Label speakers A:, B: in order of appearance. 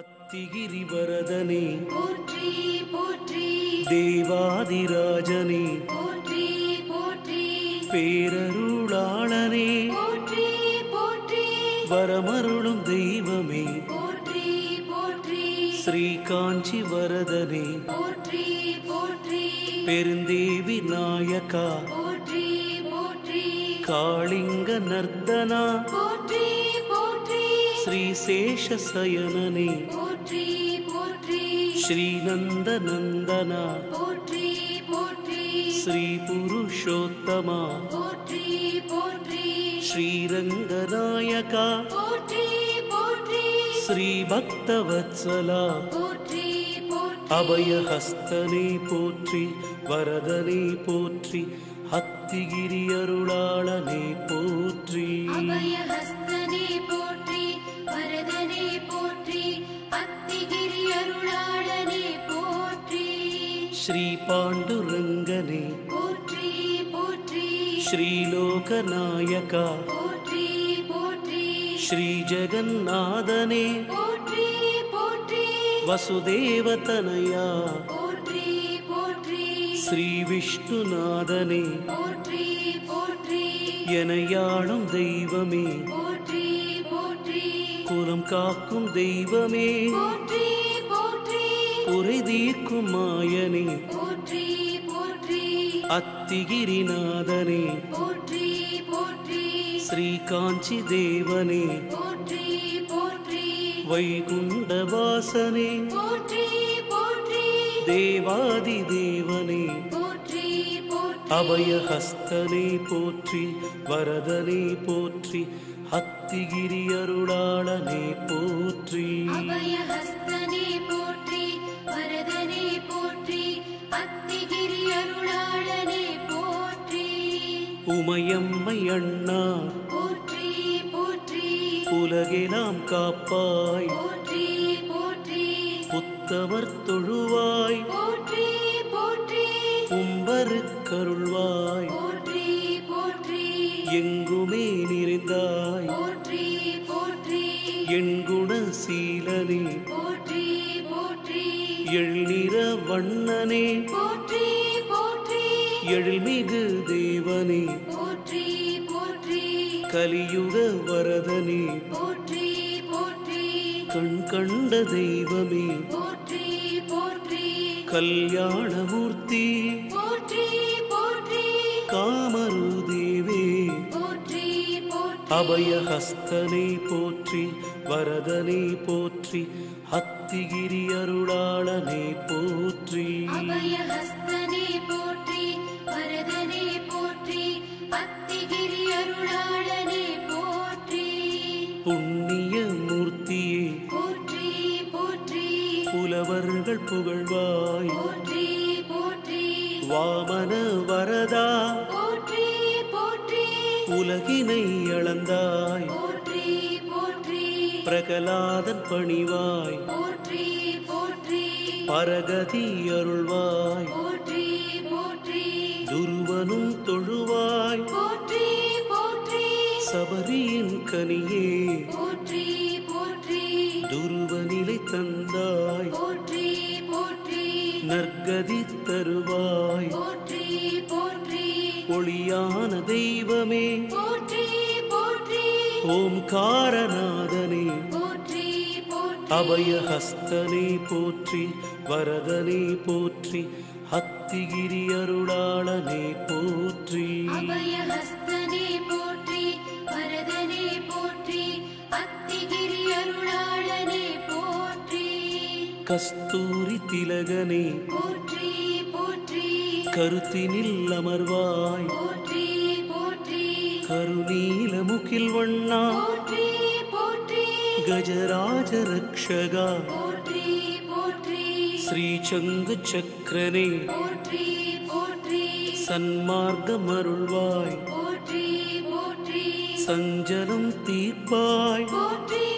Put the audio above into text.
A: அத்திகிரி வரதனே
B: போற்றி போற்றி
A: தேவாதிராஜனே
B: போற்றி போற்றி
A: பேரருளாளனே
B: போற்றி போற்றி
A: வரமருளும் தெய்வமே
B: போற்றி போற்றி
A: ஸ்ரீ காஞ்சி வரதனே
B: போற்றி போற்றி
A: பெருந்தேவி நாயகா
B: போற்றி போற்றி
A: காளிங்க நர்த்தனா
B: போற்றி போற்றி
A: ஸ்ரீ சேஷசயனனே
B: போற்றி போற்றி
A: ஸ்ரீநந்த நந்தனா
B: போற்றி போற்றி
A: ஸ்ரீ புருஷோத்தமா
B: போற்றி போற்றி
A: ஸ்ரீரங்கநாயகா
B: போற்றி போற்றி
A: ஸ்ரீ பக்தவத்சலா
B: போற்றி போற்றி
A: அபயஹஸ்தனே போற்றி வரதனே போற்றி அத்திகிரி அருளாளனே போற்றி
B: அபயஹஸ்தனே போற்றி வரதனே போற்றி அத்திகிரி அருளாளனே போற்றி
A: ஸ்ரீ பாண்டுரங்கனே
B: போற்றி போற்றி
A: ஸ்ரீலோகநாயகா
B: போற்றி போற்றி
A: ஸ்ரீ ஜெகநாதனே
B: போற்றி போற்றி
A: வசுதேவதனயா
B: போற்றி போற்றி
A: ஸ்ரீ விஷ்ணுநாதனே
B: போற்றி போற்றி
A: எனையாளும் தெய்வமே
B: போற்றி போற்றி
A: குலம் காக்கும் தெய்வமே
B: போற்றி போற்றி
A: குறை தீர்க்கும் மாயனே
B: போற்றி போற்றி
A: அத்திகிரிநாதனே
B: போற்றி போற்றி
A: ஸ்ரீ காஞ்சி தேவனே
B: போற்றி போற்றி
A: வைகுண்டவாசனே
B: போற்றி போற்றி
A: தேவாதி தேவனே
B: போற்றி போற்றி
A: அபயஹஸ்தனே போற்றி வரதனே போற்றி அத்திகிரி அருளாளனே போற்றி
B: அபயஹஸ்தனே போற்றி வரதனே போற்றி அத்திகிரி அருளாளனே போற்றி
A: உமையம்மை அண்ணா
B: போற்றி போற்றி
A: உலகெலாம் காப்பாய்
B: போற்றி போற்றி
A: புத்தவர் தொழுவாய்
B: போற்றி போற்றி
A: கும்பருக்கருள்வாய்
B: போற்றி போற்றி
A: எங்குமே நிறைந்தாய்
B: போற்றி போற்றி
A: என் குணசீலனே
B: போற்றி போற்றி
A: எழில்நிற வண்ணனே
B: போற்றி போற்றி
A: எழில்மிகு தேவனே
B: போற்றி போற்றி
A: கலியுக வரதனே
B: போற்றி போற்றி
A: கண் கண்ட தெய்வமே
B: போற்றி போற்றி
A: கல்யாணமூர்த்தி
B: போற்றி போற்றி
A: காமரு தேவே
B: போற்றி போற்றி
A: அபயஹஸ்தனை போற்றி வரதனை போற்றி அத்திகிரி அருளாளனை போற்றி
B: அபயஹஸ்தனே போற்றி வரதனே போற்றி அத்திகிரி அருளாளனே போற்றி
A: புண்ணிய மூர்த்தியே
B: போற்றி போற்றி
A: புலவர்கள் புகழ்வாய்
B: போற்றி போற்றி
A: வாமன வரதா
B: போற்றி போற்றி
A: உலகினை அளந்தாய்
B: போற்றி போற்றி
A: பிரகலாதன் பணிவாய்
B: போற்றி போற்றி
A: பரகதி அருள்வாய்
B: போற்றி போற்றி
A: துருவனும் தொழுவாய்
B: போற்றி போற்றி
A: சபரியின் கனியே
B: போற்றி போற்றி
A: துருவநிலை தந்தாய்
B: போற்றி போற்றி
A: நற்கதி தருவாய்
B: போற்றி போற்றி
A: ஒளியான தெய்வமே
B: போற்றி போற்றி
A: ஓம்காரநாதனே
B: போற்றி போற்றி
A: அபயஹஸ்தனே போற்றி வரதனே போற்றி அத்திகிரி அருளாளனே போற்றி
B: அபயஹஸ்தனே போற்றி வரதனே போற்றி அத்திகிரி அருளாளனே போற்றி
A: கஸ்தூரி திலகனே
B: போற்றி போற்றி
A: கருத்தினில் அமர்வாய்
B: போற்றி போற்றி
A: கருநீல முகில் வண்ணா
B: போற்றி போற்றி
A: கஜராஜ ரக்ஷகா
B: போற்றி போற்றி
A: ஸ்ரீசங்கு சக்கரனே
B: போற்றி போற்றி
A: சன்மார்க்கம் அருள்வாய்
B: போற்றி போற்றி
A: சஞ்சலம் தீர்ப்பாய்
B: போற்றி